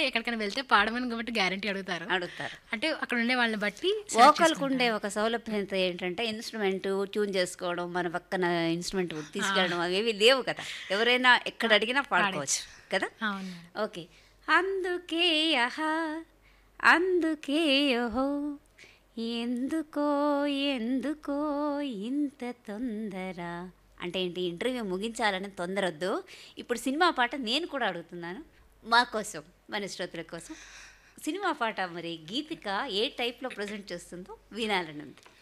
ఎక్కడికైనా వెళ్తే పాడమని కాబట్టి గ్యారంటీ అడుగుతారు అడుగుతారు అంటే అక్కడ ఉండే వాళ్ళని బట్టి select వోకల్కు ఉండే ఒక సౌలభ్యత ఏంటంటే ఇన్స్ట్రుమెంట్ ట్యూన్ చేసుకోవడం మన పక్కన ఇన్స్ట్రుమెంట్ తీసుకెళ్ళడం అవేవి లేవు కదా ఎవరైనా ఎక్కడ అడిగినా పాడుకోవచ్చు కదా అవును మేడం. ఓకే అందుకే అహా అందుకే ఓహో ఎందుకో ఎందుకో ఇంత తొందర అంటే ఏంటి ఇంటర్వ్యూ ముగించాలని తొందరొద్దు ఇప్పుడు సినిమా పాట నేను కూడా అడుగుతున్నాను మా కోసం మన శ్రోతల కోసం సినిమా పాట మరి గీతిక ఏ టైప్లో ప్రజెంట్ చేస్తుందో వినాలని ఉంది